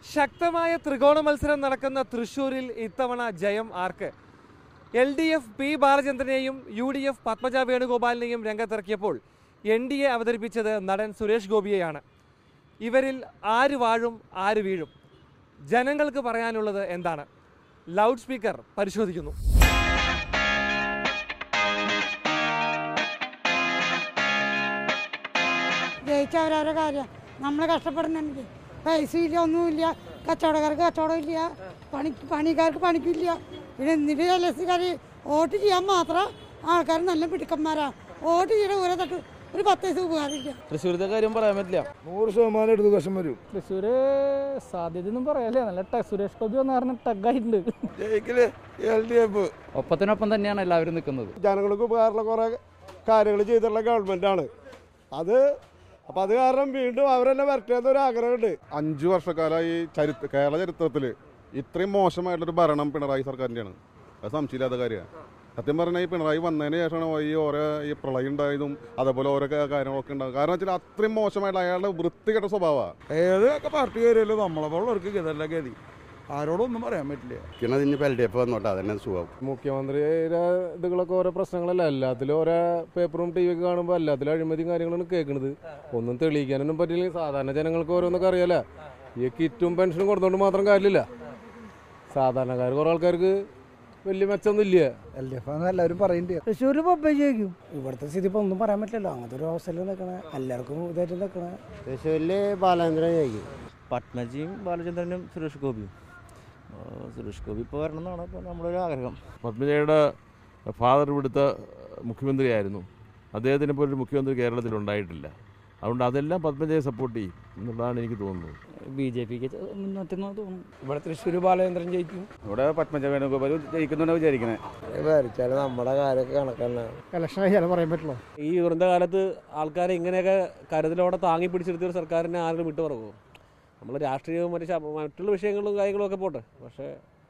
ശക്തമായ ത്രികോണ മത്സരം നടക്കുന്ന തൃശൂരിൽ ഇത്തവണ ജയം ആർക്ക് എൽ ഡി എഫ് പി ബാലചന്ദ്രനെയും യു ഡി എഫ് പത്മജ വേണുഗോപാലിനെയും രംഗത്തിറക്കിയപ്പോൾ എൻ ഡി എ അവതരിപ്പിച്ചത് നടൻ സുരേഷ് ഗോപിയെയാണ് ഇവരിൽ ആര് വാഴും ആര് വീഴും ജനങ്ങൾക്ക് പറയാനുള്ളത് എന്താണ് ലൗഡ് സ്പീക്കർ പരിശോധിക്കുന്നു ജയിച്ച അവരവരുടെ കാര്യം നമ്മൾ കഷ്ടപ്പെടുന്നുണ്ട് പൈസ ഇല്ല ഒന്നുമില്ല കച്ചവടക്കാർക്ക് കച്ചവടം ഇല്ല പണി പണിക്കാർക്ക് പണിക്കില്ല പിന്നെ എന്നിട്ട് എൽ എസ് കാർ വോട്ട് ചെയ്യാൻ മാത്രം ആൾക്കാർ നല്ല പിടുക്കന്മാരാ വോട്ട് ചെയ്യണ ഓരോ തട്ട് ഒരു പത്ത് പൈസ ഉപകാരമില്ല തൃശ്ശൂരത്തെ കാര്യം പറയാൻ പറ്റില്ല നൂറ് ശതമാനം ഇടതു വശം വരും തൃശ്ശൂര് സാധ്യതയൊന്നും പറയാല്ലേ നല്ല ട- സുരേഷ് ഗോപി വന്ന കാരണം ടഗായിട്ടുണ്ട് ജയിക്കല് എൽ ഡി എഫ് ഒപ്പത്തിനൊപ്പം തന്നെയാണ് എല്ലാവരും നിൽക്കുന്നത് ജനങ്ങൾക്ക് ഉപകാരമുള്ള കുറേ കാര്യങ്ങൾ ചെയ്തിട്ടുള്ള ഗവൺമെൻറ്റാണ് അത് അപ്പം അത് കാരണം വീണ്ടും അവരെന്നെ വരട്ടെ എന്നൊരു ആഗ്രഹമുണ്ട് അഞ്ചു വർഷക്കാലമായി ചരിത്ര കേരള ചരിത്രത്തിൽ ഇത്രയും മോശമായിട്ടൊരു ഭരണം പിണറായി സർക്കാരിൻ്റെയാണ് അത് സംശയമില്ലാത്ത കാര്യമാണ് സത്യം പറഞ്ഞാൽ ഈ പിണറായി വന്നതിന് ശേഷമാണ് ഈ ഓരോ ഈ പ്രളയം ഉണ്ടായതും അതേപോലെ ഓരോ ക- കാര്യങ്ങളൊക്കെ ഉണ്ടാകും കാരണം വെച്ചാൽ അത്രയും മോശമായിട്ട് അയാളുടെ വൃത്തികെട്ട സ്വഭാവമാണ് ഏതൊക്കെ പാർട്ടി കയറിയല്ലോ നമ്മളെ പോലുള്ളവർക്ക് ഗതല്ല ഗതി ആരോടൊന്നും പറയാൻ പറ്റില്ല ഇരിക്കണത് ഇനിയിപ്പോൾ എൽ ഡി എഫ് വന്നോട്ടെ അതന്നെ സുഖം മുഖ്യമന്ത്രിയുടെ ഇതുകളൊക്കെ ഓരോ പ്രശ്നങ്ങളല്ല എല്ലാത്തിലും ഓരോ പേപ്പറും ടി വി ഒക്കെ കാണുമ്പോൾ എല്ലാത്തിലും അഴിമതിയും കാര്യങ്ങളാണ് കേൾക്കുന്നത് ഒന്നും തെളിയിക്കാനൊന്നും പറ്റില്ല സാധാരണ ജനങ്ങൾക്ക് ഓരോന്നൊക്കെ അറിയാല ഈ കിറ്റും പെൻഷനും കൊടുത്തോണ്ട് മാത്രം കാര്യമില്ല സാധാരണക്കാർ കുറേ ആൾക്കാർക്ക് വലിയ മെച്ചമൊന്നും ഇല്ല എൽ ഡി എഫ് എല്ലാവരും പറയുന്നുണ്ട് തൃശ്ശൂർ പൊപ്പ ജയിക്കും ഇവിടുത്തെ സ്ഥിതി ഇപ്പൊ ഒന്നും പറയാൻ പറ്റില്ലല്ലോ അങ്ങനത്തെ ഒരു അവസ്ഥയിൽ നിൽക്കണേ എല്ലാവർക്കും ഇതായിട്ട് നിൽക്കണേ തൃശ്ശൂരിൽ ബാലേന്ദ്രൻ ജയിക്കും പത്മജിയും ബാലചന്ദ്രനും സുരേഷ് ഗോപിയും ആ, സുരേഷ് ഗോപി ഇപ്പോൾ വരണം എന്നാണ് ഇപ്പോൾ നമ്മുടെ ഒരു ആഗ്രഹം പത്മജയുടെ ഫാദർ ഇവിടുത്തെ മുഖ്യമന്ത്രിയായിരുന്നു അദ്ദേഹത്തിന് ഇപ്പോൾ ഒരു മുഖ്യമന്ത്രി കേരളത്തിൽ ഉണ്ടായിട്ടില്ല അതുകൊണ്ട് അതെല്ലാം പത്മജയെ സപ്പോർട്ട് ചെയ്യും എന്നുള്ളതാണ് എനിക്ക് തോന്നുന്നത് ബി ജെ പിക്ക് മുന്നോട്ടെന്ന് തോന്നുന്നു ഇവിടെ തൃശ്ശൂർ ബാലചന്ദ്രൻ ജയിക്കും ഇവിടെ പത്മജ വേണുഗോപാൽ ജയിക്കുന്നുണ്ട് വിചാരിക്കണേ ഭരിച്ചാൽ നമ്മുടെ കാര്യമൊക്കെ കണക്കന്നെ ഇലക്ഷൻ കഴിയാലും പറയാൻ പറ്റുള്ളൂ ഈ ദുരന്ത കാലത്ത് ആൾക്കാരെ ഇങ്ങനെയൊക്കെ കരുതലോടെ താങ്ങി പിടിച്ചെടുത്ത ഒരു സർക്കാരിനെ ആരെങ്കിലും വിട്ടു പറയുമോ നമ്മൾ രാഷ്ട്രീയവും മറ്റു ശ- മറ്റുള്ള വിഷയങ്ങളും കാര്യങ്ങളും ഒക്കെ പോട്ടെ പക്ഷേ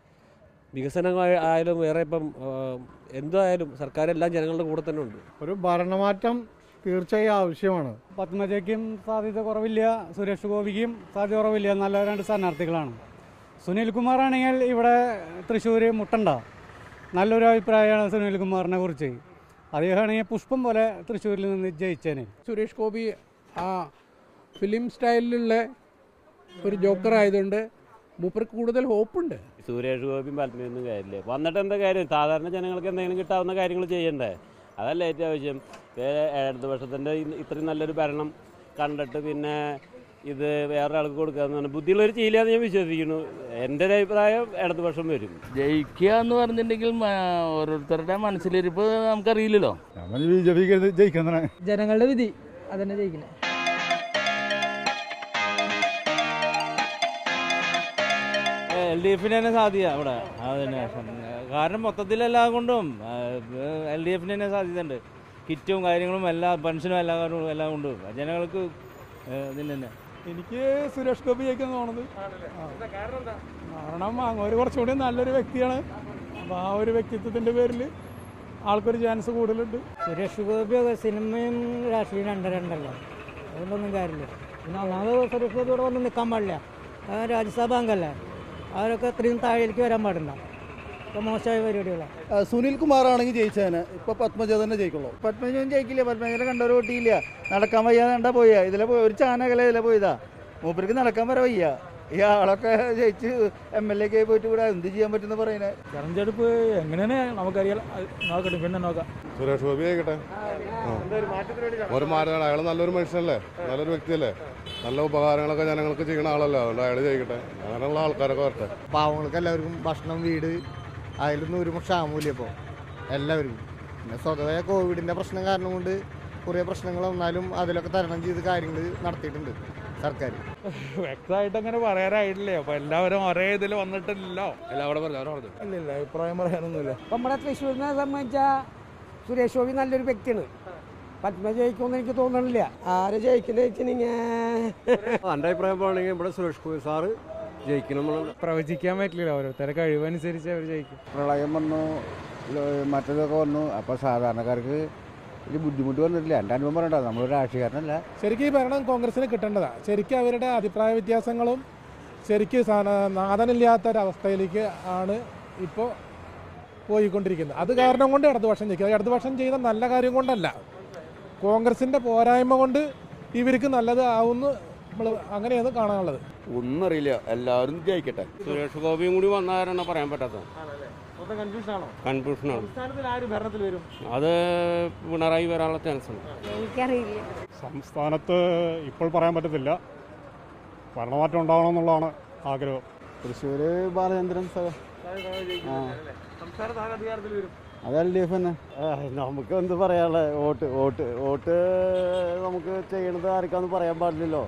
വികസനം ആയ- ആയാലും വേറെ ഇപ്പം ആ, എന്തായാലും സർക്കാർ എല്ലാം ജനങ്ങളുടെ കൂടെ തന്നെ ഉണ്ട് ഒരു ഭരണമാറ്റം തീർച്ചയായും ആവശ്യമാണ് പത്മജയ്ക്കും സാധ്യത കുറവില്ല സുരേഷ് ഗോപിക്കും സാധ്യത കുറവില്ല നല്ല രണ്ട് സ്ഥാനാർത്ഥികളാണ് സുനിൽ കുമാർ ആണെങ്കിൽ ഇവിടെ തൃശ്ശൂർ മുട്ടണ്ട നല്ലൊരു അഭിപ്രായമാണ് സുനിൽ കുമാറിനെ കുറിച്ച് അദ്ദേഹമാണെങ്കിൽ പുഷ്പം പോലെ തൃശ്ശൂരിൽ നിന്ന് ജയിച്ചേനെ സുരേഷ് ഗോപി ആ ഫിലിം സ്റ്റൈലിലുള്ള ഒരു ജോക്കർ ആയതുകൊണ്ട് മൂപ്പർക്ക് കൂടുതൽ ഹോപ്പുണ്ട് സുരേഷ് ഗോപിയും പത്മയൊന്നും കാര്യമില്ല വന്നിട്ട് എന്താ കാര്യം സാധാരണ ജനങ്ങൾക്ക് എന്തെങ്കിലും കിട്ടാവുന്ന കാര്യങ്ങൾ ചെയ്യണ്ടേ അതല്ല ഏറ്റവും ആവശ്യം ഇടതുപക്ഷത്തിൻ്റെ ഇത്രയും നല്ലൊരു ഭരണം കണ്ടിട്ട് പിന്നെ ഇത് വേറൊരാൾക്ക് കൊടുക്കുക എന്ന് പറഞ്ഞാൽ ബുദ്ധിയുള്ളൊരു ചെയ്യില്ലാന്ന് ഞാൻ വിശ്വസിക്കുന്നു എൻ്റെ ഒരു അഭിപ്രായം ഇടതുപക്ഷം വരും ജയിക്കുക എന്ന് പറഞ്ഞിട്ടുണ്ടെങ്കിൽ ഓരോരുത്തരുടെ മനസ്സിലിരിപ്പ് നമുക്കറിയില്ലല്ലോ ബി ജെ പിക്ക് ജയിക്കുന്നതാണ് ജനങ്ങളുടെ വിധി അതന്നെ ജയിക്കുന്നത് എൽ ഡി എഫിന് തന്നെ സാധ്യത അവിടെ അതന്നെ കാരണം മൊത്തത്തിലെല്ലാം കൊണ്ടും എൽ ഡി എഫിന് തന്നെ സാധ്യതയുണ്ട് കിറ്റും കാര്യങ്ങളും എല്ലാ പെൻഷനും എല്ലാ കാര്യങ്ങളും എല്ലാം കൊണ്ടും ജനങ്ങൾക്ക് ഇതിന് തന്നെ എനിക്ക് സുരേഷ് ഗോപി ജയിക്കുന്ന തോന്നുന്നത് കാരണം അങ്ങോട്ട് കുറച്ചുകൂടി നല്ലൊരു വ്യക്തിയാണ് അപ്പോൾ ആ ഒരു വ്യക്തിത്വത്തിൻ്റെ പേരിൽ ആൾക്കൊരു ചാൻസ് കൂടുതലുണ്ട് സുരേഷ് ഗോപി സിനിമയും രാഷ്ട്രീയം രണ്ട് രണ്ടല്ലോ അതുകൊണ്ടൊന്നും കാര്യമില്ല പിന്നെ ഒന്നാമത് സുരേഷ് ഗോപി ഇവിടെ വന്ന് നിൽക്കാൻ പാടില്ല ആ രാജ്യസഭ അംഗമല്ലേ അവരൊക്കെ അത്രയും താഴേക്ക് വരാൻ പാടില്ല ഇപ്പം മോശമായ പരിപാടികളാണ് സുനിൽ കുമാർ ആണെങ്കിൽ ജയിച്ചതിന് ഇപ്പൊ പത്മജ തന്നെ ജയിക്കുള്ളൂ പത്മജനും ജയിക്കില്ല പത്മജനെ കണ്ടവർ വോട്ടിയില്ല നടക്കാൻ വയ്യ കണ്ടാ പോയാ ഇതിലെ പോയി ഒരു ചാനകല ഇതിലെ പോയതാ മൂപ്പർക്ക് നടക്കാൻ വരെ വയ്യ ഈ ആളൊക്കെ ജയിച്ച് എം എൽ എ ഒക്കെ പോയിട്ട് ഇവിടെ എന്ത് ചെയ്യാൻ പറ്റുന്ന പറയുന്നത് തെരഞ്ഞെടുപ്പ് എങ്ങനെയാണ് നമുക്കറിയാം നോക്കട്ടെ പിന്നെ നോക്കാം സുരേഷ് ഗോപി ആയിക്കട്ടെ ഒരു മാറ്റം അയാൾ നല്ലൊരു മനുഷ്യനല്ലേ നല്ലൊരു വ്യക്തിയല്ലേ നല്ല ഉപകാരങ്ങളൊക്കെ ജനങ്ങൾക്ക് ചെയ്യുന്ന ആളല്ലേ അതുകൊണ്ട് അയാൾ ജയിക്കട്ടെ അങ്ങനെയുള്ള ആൾക്കാരൊക്കെ വരട്ടെ പാവങ്ങൾക്ക് എല്ലാവർക്കും ഭക്ഷണം വീട് അതിലൊന്നും ഒരു ക്ഷാമമില്ല ഇപ്പോൾ എല്ലാവർക്കും പിന്നെ സ്വതവേ കോവിഡിൻ്റെ പ്രശ്നം കാരണം കൊണ്ട് കുറേ പ്രശ്നങ്ങൾ വന്നാലും അതിലൊക്കെ തരണം ചെയ്ത് കാര്യങ്ങൾ നടത്തിയിട്ടുണ്ട് സർക്കാർ വ്യക്തമായിട്ട് അങ്ങനെ പറയാനായിട്ടില്ലേ അപ്പോൾ എല്ലാവരും ഒരേ ഇതിൽ വന്നിട്ടില്ലല്ലോ എല്ലാവരും പറഞ്ഞു പറഞ്ഞു ഇല്ല ഇല്ല അഭിപ്രായം പറയാനൊന്നുമില്ല നമ്മുടെ തൃശ്ശൂരിനെ സംബന്ധിച്ചാൽ സുരേഷ് ഗോപി നല്ലൊരു വ്യക്തിയാണ് പത്മ ജയിക്കുമെന്ന് എനിക്ക് തോന്നണില്ല ആരെ ജയിക്കുന്നത് വെച്ചിട്ടുണ്ടെങ്കിൽ എൻ്റെ അഭിപ്രായം പറയുകയാണെങ്കിൽ ഇവിടെ സുരേഷ് ഗോപി സാറ് ജയിക്കണം എന്നുള്ള പ്രവചിക്കാൻ പറ്റില്ല ഓരോരുത്തരുടെ കഴിവനുസരിച്ച് അവർ ജയിക്കും പ്രളയം വന്നു മറ്റതൊക്കെ വന്നു അപ്പോൾ സാധാരണക്കാർക്ക് ഒരു ബുദ്ധിമുട്ട് വന്നിട്ടില്ല എൻ്റെ അനുഭവം പറയണ്ട നമ്മളൊരു രാഷ്ട്രീയക്കാരനല്ല ശരിക്കും ഈ ഭരണം കോൺഗ്രസിന് കിട്ടേണ്ടതാണ് ശരിക്കും അവരുടെ അഭിപ്രായ വ്യത്യാസങ്ങളും ശരിക്കും സാ- നാഥനില്ലാത്തൊരവസ്ഥയിലേക്ക് ആണ് ഇപ്പോൾ പോയിക്കൊണ്ടിരിക്കുന്നത് അത് കാരണം കൊണ്ട് ഇടതുപക്ഷം ജയിക്കുക ഇടതുപക്ഷം ചെയ്ത നല്ല കാര്യം കൊണ്ടല്ല കോൺഗ്രസിൻ്റെ പോരായ്മ കൊണ്ട് ഇവർക്ക് നല്ലത് ആവുമെന്ന് നമ്മൾ അങ്ങനെയാണ് കാണാനുള്ളത് ഒന്നും അറിയില്ല എല്ലാവരും ജയിക്കട്ടെ സുരേഷ് ഗോപിയും കൂടി വന്നാലാണ് പറയാൻ പറ്റാത്തത് മൊത്തം കൺഫ്യൂഷൻ ആണോ കൺഫ്യൂഷനാണ് സംസ്ഥാനത്തിൽ ആര് ഭരണത്തിൽ വരും അത് പിണറായി വരാനുള്ള ചാൻസ് ഉണ്ട് എനിക്കറിയില്ല സംസ്ഥാനത്ത് ഇപ്പോൾ പറയാൻ പറ്റത്തില്ല ഭരണമാറ്റം ഉണ്ടാവണമെന്നുള്ളതാണ് ആഗ്രഹം തൃശ്ശൂർ ബാലചന്ദ്രൻ സ- ആ. സംസ്ഥാനത്ത് ആര് അധികാരത്തിൽ വരും അത് എൽ ഡി എഫ് തന്നെ നമുക്ക് എന്ത് പറയാനുള്ള വോട്ട് വോട്ട് വോട്ട് നമുക്ക് ചെയ്യണത് ആർക്കാന്ന് പറയാൻ പാടില്ലല്ലോ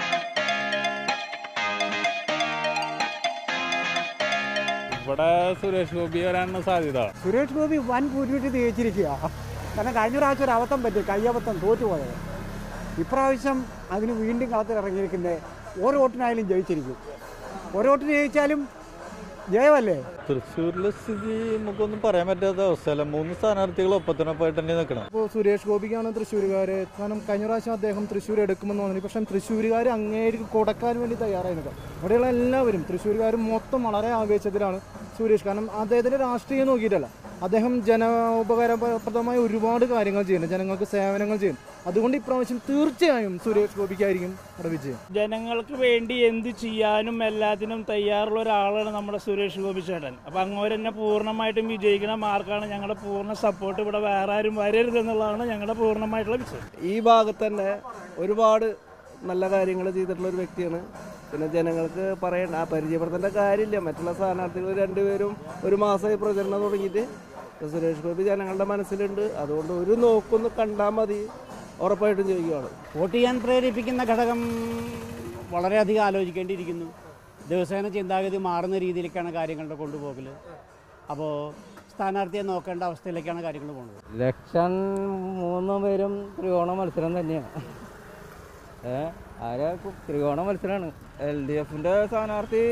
ഇവിടെ സുരേഷ് ഗോപി വരാനുള്ള സാധ്യത സുരേഷ് ഗോപി വൻ ഭൂരിപക്ഷം ജയിച്ചിരിക്കുക കാരണം കഴിഞ്ഞ പ്രാവശ്യം ഒരു അബദ്ധം പറ്റി കയ്യബദ്ധം തോറ്റുപോയത് ഇപ്രാവശ്യം അതിന് വീണ്ടും കളത്തിലിറങ്ങിയിരിക്കുന്നത് ഓരോ വോട്ടിനായാലും ജയിച്ചിരിക്കും ഓരോ വോട്ടിന് ജയിച്ചാലും ജയമല്ലേ തൃശ്ശൂരിലെ സ്ഥിതി നമുക്കൊന്നും പറയാൻ പറ്റാത്ത അവസ്ഥയല്ല മൂന്ന് സ്ഥാനാർത്ഥികൾ ഒപ്പത്തിനൊപ്പമായിട്ട് തന്നെ നിൽക്കണം ഇപ്പോൾ സുരേഷ് ഗോപിക്കാണ് തൃശ്ശൂരുകാർ കാരണം കഴിഞ്ഞ പ്രാവശ്യം അദ്ദേഹം തൃശ്ശൂർ എടുക്കുമെന്ന് തോന്നി പക്ഷേ തൃശ്ശൂരുകാർ അങ്ങേക്ക് കൊടുക്കാൻ വേണ്ടി തയ്യാറായി നിൽക്കാം ഇവിടെയുള്ള എല്ലാവരും തൃശ്ശൂരുകാർ മൊത്തം വളരെ ആവേശത്തിലാണ് സുരേഷ് കാരണം അദ്ദേഹത്തിൻ്റെ രാഷ്ട്രീയം നോക്കിയിട്ടല്ല അദ്ദേഹം ജന ഉപകാരപ്രദമായ ഒരുപാട് കാര്യങ്ങൾ ചെയ്യുന്നു ജനങ്ങൾക്ക് സേവനങ്ങൾ ചെയ്യുന്നു അതുകൊണ്ട് ഇപ്രാവശ്യം തീർച്ചയായും സുരേഷ് ഗോപിക്കായിരിക്കും അവിടെ വിജയം ജനങ്ങൾക്ക് വേണ്ടി എന്ത് ചെയ്യാനും എല്ലാത്തിനും തയ്യാറുള്ള ഒരാളാണ് നമ്മുടെ സുരേഷ് ഗോപി ചേട്ടൻ അപ്പം അങ്ങോട്ട് തന്നെ പൂർണ്ണമായിട്ടും വിജയിക്കുന്ന മാർക്കാണ് ഞങ്ങളുടെ പൂർണ്ണ സപ്പോർട്ട് ഇവിടെ വേറെ ആരും വരരുതെന്നുള്ളതാണ് ഞങ്ങളുടെ പൂർണ്ണമായിട്ടുള്ള വിഷയം ഈ ഭാഗത്ത് തന്നെ ഒരുപാട് നല്ല കാര്യങ്ങൾ ചെയ്തിട്ടുള്ള ഒരു വ്യക്തിയാണ് പിന്നെ ജനങ്ങൾക്ക് പറയണ്ട ആ പരിചയപ്പെടുത്തേണ്ട കാര്യമില്ല മറ്റുള്ള സ്ഥാനാർത്ഥികൾ രണ്ടുപേരും ഒരു മാസമായി പ്രചരണം തുടങ്ങിയിട്ട് സുരേഷ് ഗോപി ജനങ്ങളുടെ മനസ്സിലുണ്ട് അതുകൊണ്ട് ഒരു നോക്കൊന്ന് കണ്ടാൽ മതി ഉറപ്പായിട്ടും ജയിക്കുകയാണ് വോട്ട് ചെയ്യാൻ പ്രേരിപ്പിക്കുന്ന ഘടകം വളരെയധികം ആലോചിക്കേണ്ടിയിരിക്കുന്നു ദിവസേന ചിന്താഗതി മാറുന്ന രീതിയിലേക്കാണ് കാര്യങ്ങളുടെ കൊണ്ടുപോകൽ അപ്പോൾ സ്ഥാനാർത്ഥിയെ നോക്കേണ്ട അവസ്ഥയിലേക്കാണ് കാര്യങ്ങൾ പോകുന്നത് ലക്ഷൻ മൂന്ന് പേരും ത്രികോണ മത്സരം തന്നെയാണ് ഏ ആരാ ത്രികോണ മത്സരമാണ് എൽ ഡി എഫിൻ്റെ സ്ഥാനാർത്ഥി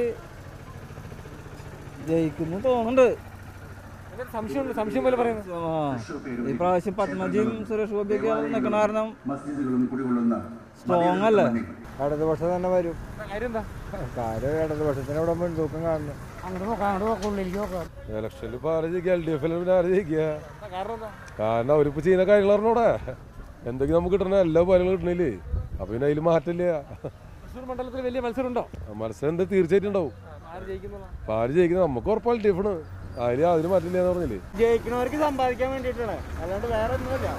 ജയിക്കുന്നു തോന്നുന്നുണ്ട് സംശയം സംശയം പോലെ പറയുന്നത് ആ ഈ പ്രാവശ്യം പത്മജിയും സുരേഷ് ഗോപിയൊക്കെ നിൽക്കണ കാരണം സ്ട്രോങ് അല്ലേ ഇടതുപക്ഷം തന്നെ വരും കാര്യം എന്താ കാര്യം ഇടതുപക്ഷത്തിന് ഇവിടെ മുൻതൂക്കം കാണുന്നു അങ്ങോട്ട് നോക്കാം അങ്ങോട്ട് നോക്കാം ഉള്ളിലേക്ക് നോക്കാം ഇലക്ഷനിൽ ഇപ്പോൾ ആര് ജയിക്കുക എൽ ഡി എഫിൽ പിന്നെ ആര് ജയിക്കുക കാരണം എന്താ കാരണം അവരിപ്പോൾ ചെയ്യുന്ന കാര്യങ്ങൾ അറിഞ്ഞൂടെ എന്തൊക്കെ നമുക്ക് കിട്ടണ എല്ലാ കാര്യങ്ങളും കിട്ടണില്ലേ അപ്പൊ പിന്നെ അതിൽ മാറ്റില്ല തൃശ്ശൂർ മണ്ഡലത്തിൽ വലിയ മത്സരം ഉണ്ടോ മത്സരം എന്താ തീർച്ചയായിട്ടും ഉണ്ടാവും ആര് ജയിക്കുന്നതാ അപ്പൊ ആര് ജയിക്കുന്നത് നമുക്ക് ഉറപ്പാണ് എൽ ഡി എഫാണ് അതിൽ അതിന് മാറ്റില്ല എന്ന് പറഞ്ഞില്ലേ ജയിക്കണവർക്ക് സമ്പാദിക്കാൻ വേണ്ടിയിട്ടാണ് അല്ലാണ്ട് വേറെ ഒന്നുമില്ല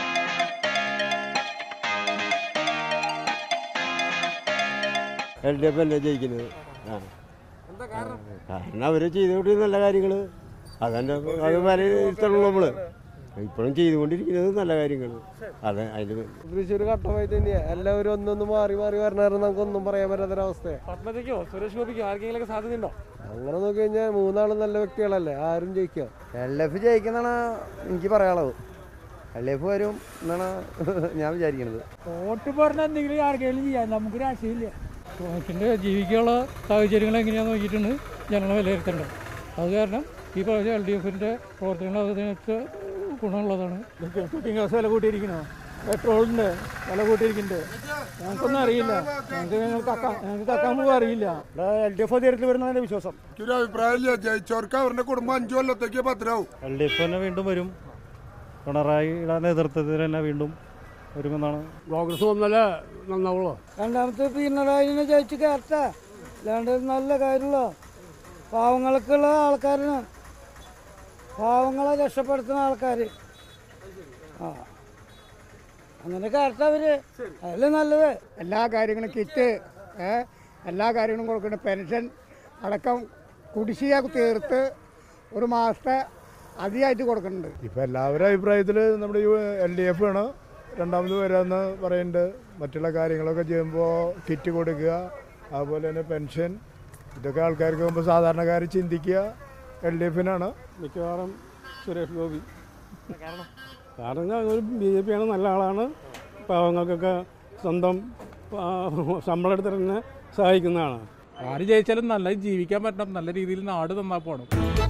എൽ ഡി എഫ് അല്ലേ ജയിക്കുന്നത് ആ എന്താ കാരണം കാരണം അവർ ചെയ്തുകൊണ്ടിരുന്ന നല്ല കാര്യങ്ങൾ അതന്നെ അത് വിലയിരുത്തണല്ലോ നമ്മൾ ഇപ്പോഴും ചെയ്തുകൊണ്ടിരിക്കുന്നത് നല്ല കാര്യങ്ങൾ അതെ അതിൽ തൃശ്ശൂർ കട്ടമായി തന്നെയാണ് എല്ലാവരും ഒന്നൊന്ന് മാറി മാറി വരണമായിരുന്നു നമുക്കൊന്നും പറയാൻ പറ്റാത്തൊരവസ്ഥയാണ് പത്മജയ്ക്കോ സുരേഷ് ഗോപിക്കോ ആർക്കെങ്കിലും സാധ്യതയുണ്ടോ അങ്ങനെ നോക്കി കഴിഞ്ഞാൽ മൂന്നാളും നല്ല വ്യക്തികളല്ലേ ആരും ജയിക്കുക എൽ എഫ് ജയിക്കുന്നതാണ് എനിക്ക് പറയാനുള്ളത് എൽ എഫ് വരും എന്നാണ് ഞാൻ വിചാരിക്കുന്നത് വോട്ട് പറഞ്ഞാൽ എന്തെങ്കിലും ആർക്കെങ്കിലും ചെയ്യാം നമുക്ക് രാഷ്ട്രീയമില്ല കോൺഗ്രസിൻ്റെ ജീവിക്കാനുള്ള സാഹചര്യങ്ങൾ എങ്ങനെയാണെന്ന് നോക്കിയിട്ടാണ് ജനങ്ങളെ വിലയിരുത്തേണ്ടത് അത് കാരണം ഈ പ്രാവശ്യം എൽ ഡി എഫിൻ്റെ പ്രവർത്തനങ്ങൾ അതിനൊക്കെ ഗുണമുള്ളതാണ് കുക്കിംഗ് ഗ്യാസ് വില കൂട്ടിയിരിക്കണോ പെട്രോളിൻ്റെ വില കൂട്ടിയിരിക്കുന്നുണ്ട് ഞങ്ങൾക്കൊന്നും അറിയില്ല ഞങ്ങൾക്ക് ഞങ്ങൾക്ക് കക്കാൻ ഞങ്ങൾക്ക് കക്കാൻ പോലും അറിയില്ല എൽ ഡി എഫ് അധികാരത്തിൽ വരുന്നതിൻ്റെ വിശ്വാസം ഒരു അഭിപ്രായമില്ല ജയിച്ചവർക്ക് അവരുടെ കുടുംബം അഞ്ചു കൊല്ലത്തേക്ക് ഭദ്രാവും എൽ ഡി എഫ് തന്നെ വീണ്ടും വരും പിണറായിയുടെ നേതൃത്വത്തിൽ തന്നെ വീണ്ടും വരുമെന്നാണ് കോൺഗ്രസ് വന്നാലേ നന്നാവുള്ളൂ രണ്ടാമത്തെ പിണറായിനെ ജയിച്ച് കയറട്ടെ അല്ലാണ്ട് ഇത് നല്ല കാര്യമുള്ള പാവങ്ങൾക്കുള്ള ആൾക്കാരാണ് പാവങ്ങളെ രക്ഷപ്പെടുത്തുന്ന ആൾക്കാർ ആ അങ്ങനെ കയറട്ടെ അവര് അതല്ലേ നല്ലത് എല്ലാ കാര്യങ്ങളും കിറ്റ് ഏ, എല്ലാ കാര്യങ്ങളും കൊടുക്കണം പെൻഷൻ അടക്കം കുടിശ്ശിക തീർത്ത് ഒരു മാസത്തെ അധികമായിട്ട് കൊടുക്കുന്നുണ്ട് ഇപ്പം എല്ലാവരുടെ അഭിപ്രായത്തിൽ നമ്മുടെ എൽ ഡി എഫ് ആണ് രണ്ടാമത് വരാമെന്ന് പറയുന്നുണ്ട് മറ്റുള്ള കാര്യങ്ങളൊക്കെ ചെയ്യുമ്പോൾ കിറ്റ് കൊടുക്കുക അതുപോലെ തന്നെ പെൻഷൻ ഇതൊക്കെ ആൾക്കാർക്ക് മുമ്പ് സാധാരണക്കാർ ചിന്തിക്കുക എൽ ഡി എഫിനാണ് മിക്കവാറും സുരേഷ് ഗോപി കാരണം കാരണം ഒരു ബി ജെ പിയാണ് നല്ല ആളാണ് പാവങ്ങൾക്കൊക്കെ സ്വന്തം ആ, ശമ്പളം എടുത്തിട്ട് തന്നെ സഹായിക്കുന്നതാണ് ആര് ജയിച്ചാലും നല്ല ജീവിക്കാൻ പറ്റണം നല്ല രീതിയിൽ നാട് നന്നാ പോകണം